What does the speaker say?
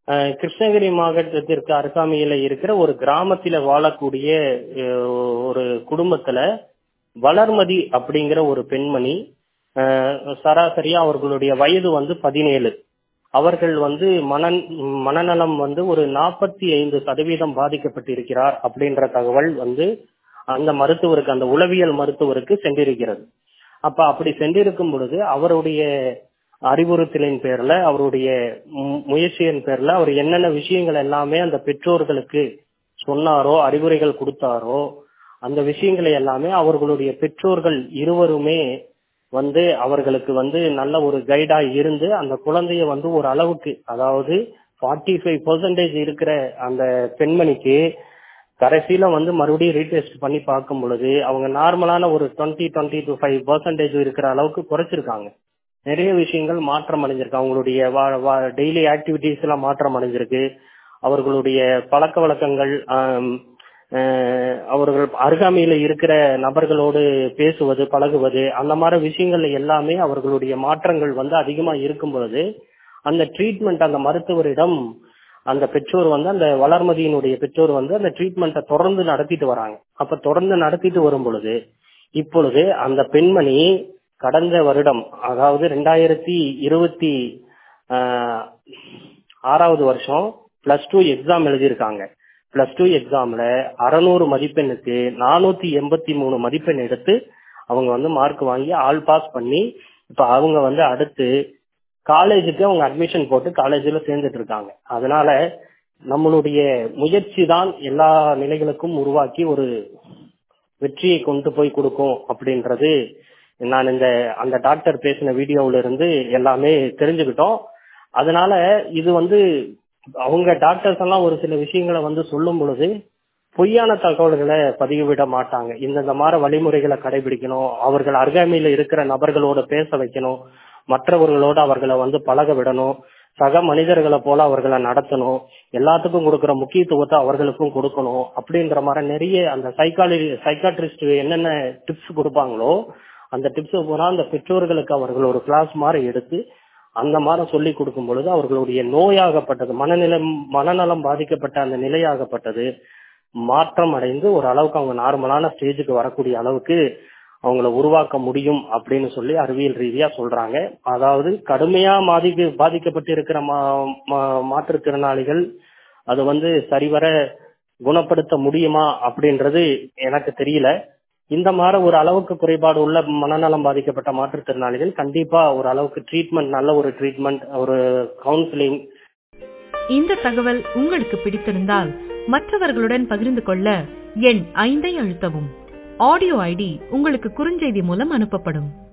அஹ், கிருஷ்ணகிரி மாவட்டத்திற்கு அருகாமையில இருக்கிற ஒரு கிராமத்துல வாழக்கூடிய அஹ், ஒரு குடும்பத்துல வளர்மதி அப்படிங்கிற ஒரு பெண்மணி அஹ், சராசரியா அவர்களுடைய வயது வந்து பதினேழு அவர்கள் வந்து மன மனநலம் வந்து ஒரு நாற்பத்தி ஐந்து சதவீதம் பாதிக்கப்பட்டிருக்கிறார் அப்படின்ற தகவல் வந்து அந்த மருத்துவருக்கு அந்த உளவியல் மருத்துவருக்கு சென்றிருக்கிறது அப்ப அப்படி சென்றிருக்கும் பொழுது அவருடைய அறிவுறுத்தலின் பேர்ல அவருடைய மு- முயற்சியின் பேர்ல அவர் என்னென்ன விஷயங்கள் எல்லாமே அந்த பெற்றோர்களுக்கு சொன்னாரோ அறிவுரைகள் கொடுத்தாரோ அந்த விஷயங்களை எல்லாமே அவர்களுடைய பெற்றோர்கள் இருவருமே வந்து அவர்களுக்கு வந்து நல்ல ஒரு கைடா இருந்து அந்த குழந்தைய வந்து ஒரு அளவுக்கு அதாவது ஃபார்ட்டி ஃபைவ் பர்சன்டேஜ் இருக்கிற அந்த பெண்மணிக்கு கடைசியில வந்து மறுபடியும் ரீடெஸ்ட் பண்ணி பார்க்கும் பொழுது அவங்க நார்மலான ஒரு twenty twenty to five percentage இருக்கிற அளவுக்கு குறைச்சிருக்காங்க நிறைய விஷயங்கள் மாற்றம் அடைஞ்சிருக்கு அவங்களுடைய டெய்லி ஆக்டிவிட்டிஸ் எல்லாம் மாற்றம் அடைஞ்சிருக்கு அவர்களுடைய பழக்க வழக்கங்கள் ஆம், அஹ், அவர்கள் அருகாமையில இருக்கிற நபர்களோடு பேசுவது பழகுவது அந்த மாதிரி விஷயங்கள்ல எல்லாமே அவர்களுடைய மாற்றங்கள் வந்து அதிகமா இருக்கும் பொழுது அந்த ட்ரீட்மெண்ட் அந்த மருத்துவரிடம் அந்த பெற்றோர் வந்து அந்த வளர்மதியினுடைய பெற்றோர் வந்து அந்த ட்ரீட்மெண்ட்டை தொடர்ந்து நடத்திட்டு வராங்க அப்ப தொடர்ந்து நடத்திட்டு வரும் பொழுது இப்பொழுது அந்த பெண்மணி கடந்த வருடம் அதாவது ரெண்டாயிரத்தி இருபத்தி ஆஹ், ஆறாவது வருஷம் பிளஸ் டூ எக்ஸாம் எழுதியிருக்காங்க பிளஸ் டூ எக்ஸாம்ல அறநூறு மதிப்பெண்ணுக்கு நானூத்தி எண்பத்தி மூணு மதிப்பெண் எடுத்து அவங்க வந்து மார்க் வாங்கி ஆல் பாஸ் பண்ணி இப்ப அவங்க வந்து அடுத்து காலேஜுக்கு அவங்க அட்மிஷன் போட்டு காலேஜ்ல சேர்ந்துட்டு இருக்காங்க அதனால நம்மளுடைய முயற்சி தான் எல்லா நிலைகளுக்கும் உருவாக்கி ஒரு வெற்றியை கொண்டு போய் கொடுக்கும் அப்படின்றது நான் இந்த அந்த டாக்டர் பேசின வீடியோவுல இருந்து எல்லாமே தெரிஞ்சுக்கிட்டோம் அதனால இது வந்து அவங்க டாக்டர்ஸ் எல்லாம் ஒரு சில விஷயங்களை வந்து சொல்லும் பொழுது பொய்யான தகவல்களை பதிவிட மாட்டாங்க இந்தந்த மாதிரி வழிமுறைகளை கடைபிடிக்கணும் அவர்கள் அருகாமையில இருக்கிற நபர்களோட பேச வைக்கணும் மற்றவர்களோட அவர்களை வந்து பழக விடணும் சக மனிதர்களை போல அவர்களை நடத்தணும் எல்லாத்துக்கும் கொடுக்கிற முக்கியத்துவத்தை அவர்களுக்கும் கொடுக்கணும் அப்படின்ற மாதிரி நிறைய அந்த சைக்காலஜி சைக்காட்ரிஸ்ட் என்னென்ன டிப்ஸ் கொடுப்பாங்களோ அந்த டிப்ஸ் பூரா அந்த பெற்றோர்களுக்கு அவர்கள் ஒரு கிளாஸ் மாதிரி எடுத்து அந்த மாதிரி சொல்லி கொடுக்கும் பொழுது அவர்களுடைய நோயாகப்பட்டது மனநிலம் மனநலம் பாதிக்கப்பட்ட அந்த நிலையாகப்பட்டது மாற்றம் அடைந்து ஒரு அளவுக்கு அவங்க நார்மலான ஸ்டேஜுக்கு வரக்கூடிய அளவுக்கு அவங்கள உருவாக்க முடியும் அப்படின்னு சொல்லி அறிவியல் ரீதியா சொல்றாங்க அதாவது கடுமையா பாதிக்க பாதிக்கப்பட்டு இருக்கிற மா- மா- மாற்றுத்திறனாளிகள் அது வந்து சரிவர குணப்படுத்த முடியுமா அப்படின்றது எனக்கு தெரியல இந்த மாதிரி ஒரு அளவுக்கு குறைபாடு உள்ள மனநலம் பாதிக்கப்பட்ட மாற்றுத்திறனாளிகள் கண்டிப்பா ஒரு அளவுக்கு ட்ரீட்மெண்ட் நல்ல ஒரு ட்ரீட்மெண்ட் ஒரு கவுன்சிலிங் இந்த தகவல் உங்களுக்கு பிடித்திருந்தால் மற்றவர்களுடன் பகிர்ந்து கொள்ள எண் ஐந்தை அழுத்தவும் ஆடியோ ஐடி உங்களுக்கு குறுஞ்செய்தி மூலம் அனுப்பப்படும்